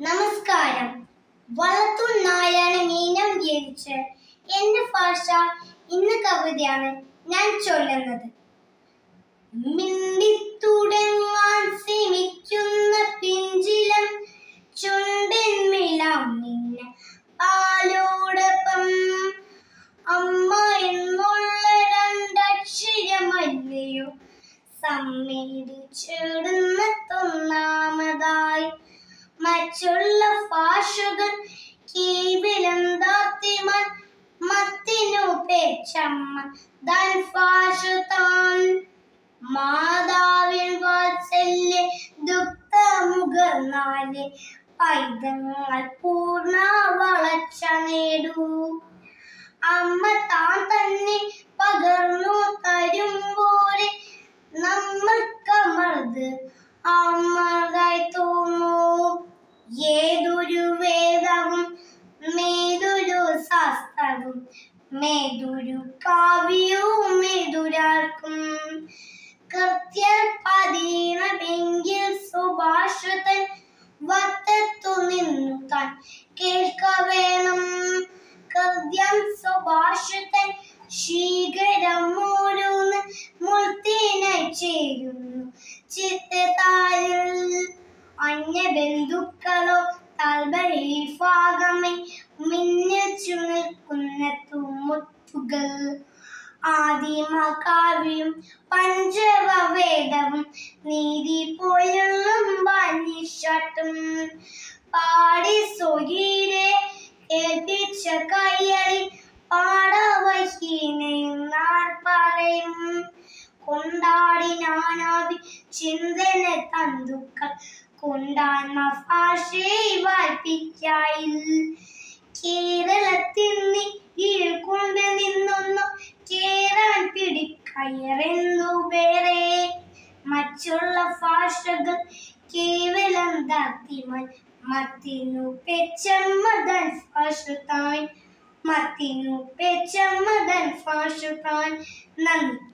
നമസ്കാരം വളത്തുണ്ണായാണ് മീനം ജനിച്ച് എന്റെ ഭാഷ ഇന്ന് കവിതയാണ് ഞാൻ ചൊല്ലുന്നത് മിണ്ടിത്തുടങ്ങാൻ ശ്രമിക്കുന്ന പിഞ്ചിലം ചുണ്ടിന്മിലാം നിന്നെ പാലോടൊപ്പം അമ്മ എന്നുള്ള രണ്ടക്ഷരമല്ലയോ സമ്മേളിച്ചിടുന്നതൊന്നാമതായി മറ്റുള്ള ഭാഷകൾ കേവലം ദാത്തിമാൻ മത്തിനു പേച്ചമ്മ ദാൻ ഭാഷ താൻ മാതാവിൻ വാത്സല്യ ദുഃഖ മുഖർന്നാലെ പൈതങ്ങൾ പൂർണ്ണ വളർച്ച നേടൂ അമ്മ താൻ തന്നെ പകർന്നു തരുമ്പോലെ നമ്മൾക്കമർത് അമർതായി തോന്നൂ ഏതൊരു വേദവും മേതൊരു ശാസ്ത്രവും മേതൊരു കാവ്യവും ഏതൊരാൾക്കും കൃത്യം പതിനമെങ്കിൽ സുഭാഷതൻ വത്തത്തു നിന്നു താൻ കേൾക്ക വേണം കൃത്യം സുഭാഷതൻ ശീകരം ഓരോന്ന് മുൾത്തിനായി ചേരുന്നു ചിത്തതാരിൽ അന്യ ബന്ധുക്കളോ താൽപരീഭാഗമേ മിന്നിച്ചു നിൽക്കുന്ന തൂമുത്തുകൾ ആദിമകാവ്യം പഞ്ചവവേദവും നീതി പോലുള്ള ബാനിഷട്ടും പാടി സ്വകീരെ കേൾപ്പിച്ച കയ്യടി പാടവഹീനാർ പറയും കൊണ്ടാടി നാനാവി ചിന്തന തന്തുക്കൾ കൊണ്ടാന്ന ഭാഷയെ വായിപ്പിക്കായി കേരളത്തിൽ നീ കൊണ്ട് നിന്നൊന്നു കേറാൻ പിടിക്കയറെന്നു വേറെ മറ്റുള്ള ഭാഷകൾ കേവലം ദാത്തിമാൻ മത്തിനു പെച്ചമ്മതൻ ഭാഷ താൻ മത്തിനു പെച്ചമ്മതൻ ഭാഷ താൻ നന്ദി